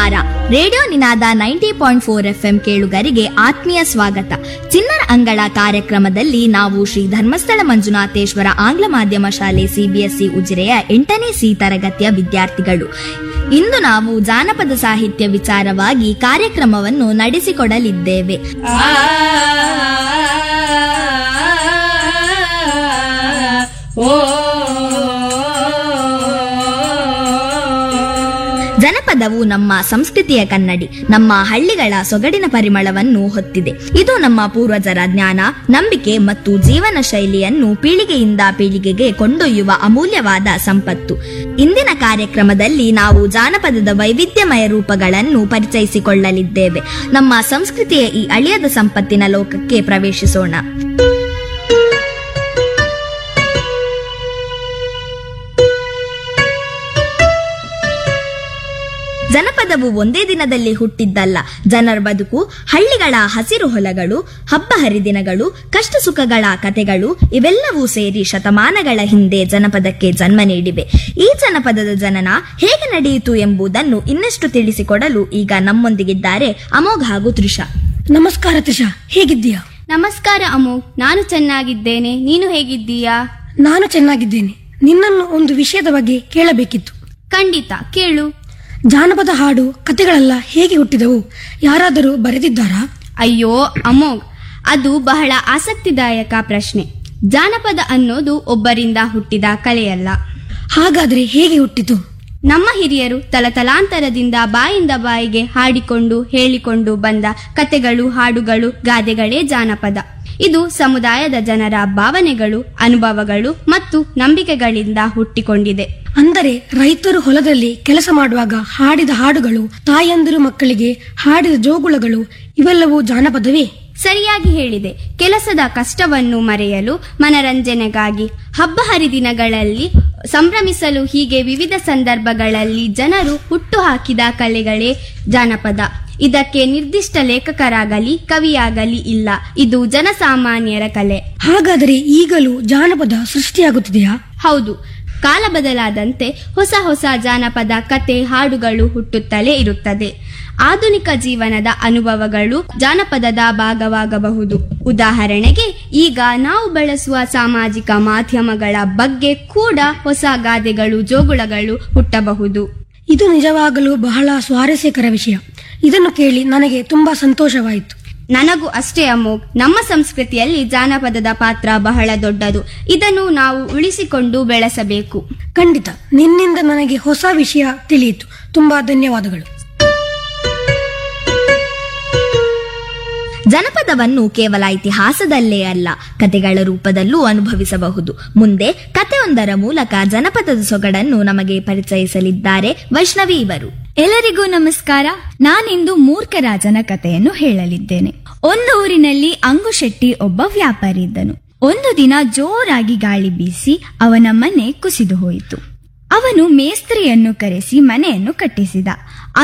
ನಮಸ್ಕಾರ radio Ninaada ninety point four FM ಕೇಳುಗರಿಗೆ ಆತ್ಮೀಯ ಸ್ವಾಗತ ಚಿನ್ನರ ಅಂಗಳ ಕಾರ್ಯಕ್ರಮದಲ್ಲಿ ನಾವು ಶ್ರೀ ಧರ್ಮಸ್ಥಳ ಮಂಜುನಾಥೇಶ್ವರ ಆಂಗ್ಲ ಮಾಧ್ಯಮ ಶಾಲೆ ಸಿಬಿಎಸ್ಇ ಉಜಿರೆಯ ಎಂಟನೇ ಸಿ ತರಗತಿಯ ವಿದ್ಯಾರ್ಥಿಗಳು ಇಂದು ನಾವು ಜಾನಪದ ಸಾಹಿತ್ಯ ವಿಚಾರವಾಗಿ ಕಾರ್ಯಕ್ರಮವನ್ನು ನಡೆಸಿಕೊಡಲಿದ್ದೇವೆ ಜನಪದವು ನಮ್ಮ ಸಂಸ್ಕೃತಿಯ ಕನ್ನಡಿ ನಮ್ಮ ಹಳ್ಳಿಗಳ ಸೊಗಡಿನ ಪರಿಮಳವನ್ನು ಹೊತ್ತಿದೆ ಇದು ನಮ್ಮ ಪೂರ್ವಜರ ಜ್ಞಾನ ನಂಬಿಕೆ ಮತ್ತು ಜೀವನ ಶೈಲಿಯನ್ನು ಪೀಳಿಗೆಯಿಂದ ಪೀಳಿಗೆಗೆ ಕೊಂಡೊಯ್ಯುವ ಅಮೂಲ್ಯವಾದ ಸಂಪತ್ತು ಇಂದಿನ ಕಾರ್ಯಕ್ರಮದಲ್ಲಿ ನಾವು ಜಾನಪದದ ವೈವಿಧ್ಯಮಯ ರೂಪಗಳನ್ನು ಪರಿಚಯಿಸಿಕೊಳ್ಳಲಿದ್ದೇವೆ ನಮ್ಮ ಸಂಸ್ಕೃತಿಯ ಈ ಅಳಿಯದ ಸಂಪತ್ತಿನ ಲೋಕಕ್ಕೆ ಪ್ರವೇಶಿಸೋಣ ಜನಪದವು ಒಂದೇ ದಿನದಲ್ಲಿ ಹುಟ್ಟಿದ್ದಲ್ಲ ಜನರ ಬದುಕು ಹಳ್ಳಿಗಳ ಹಸಿರು ಹೊಲಗಳು ಹಬ್ಬ ಹರಿದಿನಗಳು ಕಷ್ಟ ಸುಖಗಳ ಕತೆಗಳು ಇವೆಲ್ಲವೂ ಸೇರಿ ಶತಮಾನಗಳ ಹಿಂದೆ ಜನಪದಕ್ಕೆ ಜನ್ಮ ನೀಡಿವೆ ಈ ಜನಪದದ ಜನನ ಹೇಗೆ ನಡೆಯಿತು ಎಂಬುದನ್ನು ಇನ್ನಷ್ಟು ತಿಳಿಸಿಕೊಡಲು ಈಗ ನಮ್ಮೊಂದಿಗಿದ್ದಾರೆ ಅಮೋಘ್ ಹಾಗೂ ತ್ರಿಷಾ ನಮಸ್ಕಾರ ತ್ರಿಷಾ ಹೇಗಿದ್ದೀಯಾ ನಮಸ್ಕಾರ ಅಮು ನಾನು ಚೆನ್ನಾಗಿದ್ದೇನೆ ನೀನು ಹೇಗಿದ್ದೀಯಾ ನಾನು ಚೆನ್ನಾಗಿದ್ದೇನೆ ನಿನ್ನನ್ನು ಒಂದು ವಿಷಯದ ಬಗ್ಗೆ ಕೇಳಬೇಕಿತ್ತು ಖಂಡಿತ ಕೇಳು ಜಾನಪದ ಹಾಡು ಕತೆಗಳೆಲ್ಲ ಹೇಗೆ ಹುಟ್ಟಿದವು ಯಾರಾದರೂ ಬರೆದಿದ್ದಾರಾ ಅಯ್ಯೋ ಅಮೋಘ್ ಅದು ಬಹಳ ಆಸಕ್ತಿದಾಯಕ ಪ್ರಶ್ನೆ ಜಾನಪದ ಅನ್ನೋದು ಒಬ್ಬರಿಂದ ಹುಟ್ಟಿದ ಕಲೆಯಲ್ಲ ಹಾಗಾದ್ರೆ ಹೇಗೆ ಹುಟ್ಟಿತು ನಮ್ಮ ಹಿರಿಯರು ತಲತಲಾಂತರದಿಂದ ಬಾಯಿಂದ ಬಾಯಿಗೆ ಹಾಡಿಕೊಂಡು ಹೇಳಿಕೊಂಡು ಬಂದ ಕತೆಗಳು ಹಾಡುಗಳು ಗಾದೆಗಳೇ ಜಾನಪದ ಇದು ಸಮುದಾಯದ ಜನರ ಭಾವನೆಗಳು ಅನುಭವಗಳು ಮತ್ತು ನಂಬಿಕೆಗಳಿಂದ ಹುಟ್ಟಿಕೊಂಡಿದೆ ಅಂದರೆ ರೈತರು ಹೊಲದಲ್ಲಿ ಕೆಲಸ ಮಾಡುವಾಗ ಹಾಡಿದ ಹಾಡುಗಳು ತಾಯಂದಿರು ಮಕ್ಕಳಿಗೆ ಹಾಡಿದ ಜೋಗುಳಗಳು ಇವೆಲ್ಲವೂ ಜಾನಪದವೇ ಸರಿಯಾಗಿ ಹೇಳಿದೆ ಕೆಲಸದ ಕಷ್ಟವನ್ನು ಮರೆಯಲು ಮನರಂಜನೆಗಾಗಿ ಹಬ್ಬ ಹರಿದಿನಗಳಲ್ಲಿ ಸಂಭ್ರಮಿಸಲು ಹೀಗೆ ವಿವಿಧ ಸಂದರ್ಭಗಳಲ್ಲಿ ಜನರು ಹುಟ್ಟು ಹಾಕಿದ ಕಲೆಗಳೇ ಜಾನಪದ ಇದಕ್ಕೆ ನಿರ್ದಿಷ್ಟ ಲೇಖಕರಾಗಲಿ ಕವಿಯಾಗಲಿ ಇಲ್ಲ ಇದು ಜನಸಾಮಾನ್ಯರ ಕಲೆ ಹಾಗಾದರೆ ಈಗಲೂ ಜಾನಪದ ಸೃಷ್ಟಿಯಾಗುತ್ತಿದೆಯಾ ಹೌದು ಕಾಲ ಬದಲಾದಂತೆ ಹೊಸ ಹೊಸ ಜಾನಪದ ಕತೆ ಹಾಡುಗಳು ಹುಟ್ಟುತ್ತಲೇ ಇರುತ್ತದೆ ಆಧುನಿಕ ಜೀವನದ ಅನುಭವಗಳು ಜಾನಪದದ ಭಾಗವಾಗಬಹುದು ಉದಾಹರಣೆಗೆ ಈಗ ನಾವು ಬಳಸುವ ಸಾಮಾಜಿಕ ಮಾಧ್ಯಮಗಳ ಬಗ್ಗೆ ಕೂಡ ಹೊಸ ಗಾದೆಗಳು ಜೋಗುಳಗಳು ಹುಟ್ಟಬಹುದು ಇದು ನಿಜವಾಗಲೂ ಬಹಳ ಸ್ವಾರಸ್ಯಕರ ವಿಷಯ ಇದನ್ನು ಕೇಳಿ ನನಗೆ ತುಂಬಾ ಸಂತೋಷವಾಯಿತು ನನಗೂ ಅಷ್ಟೇ ಅಮೋಘ್ ನಮ್ಮ ಸಂಸ್ಕೃತಿಯಲ್ಲಿ ಜಾನಪದದ ಪಾತ್ರ ಬಹಳ ದೊಡ್ಡದು ಇದನ್ನು ನಾವು ಉಳಿಸಿಕೊಂಡು ಬೆಳೆಸಬೇಕು ಖಂಡಿತ ನಿನ್ನಿಂದ ನನಗೆ ಹೊಸ ವಿಷಯ ತಿಳಿಯಿತು ತುಂಬಾ ಧನ್ಯವಾದಗಳು ಜನಪದವನ್ನು ಕೇವಲ ಇತಿಹಾಸದಲ್ಲೇ ಅಲ್ಲ ಕತೆಗಳ ರೂಪದಲ್ಲೂ ಅನುಭವಿಸಬಹುದು ಮುಂದೆ ಕತೆಯೊಂದರ ಮೂಲಕ ಜನಪದದ ಸೊಗಡನ್ನು ನಮಗೆ ಪರಿಚಯಿಸಲಿದ್ದಾರೆ ವೈಷ್ಣವಿ ಇವರು ಎಲ್ಲರಿಗೂ ನಮಸ್ಕಾರ ನಾನಿಂದು ಮೂರ್ಖರಾಜನ ಕಥೆಯನ್ನು ಹೇಳಲಿದ್ದೇನೆ ಒಂದು ಊರಿನಲ್ಲಿ ಅಂಗುಶೆಟ್ಟಿ ಒಬ್ಬ ವ್ಯಾಪಾರಿ ಇದ್ದನು ಒಂದು ದಿನ ಜೋರಾಗಿ ಗಾಳಿ ಬೀಸಿ ಅವನ ಮನೆ ಕುಸಿದು ಹೋಯಿತು ಅವನು ಮೇಸ್ತ್ರಿಯನ್ನು ಕರೆಸಿ ಮನೆಯನ್ನು ಕಟ್ಟಿಸಿದ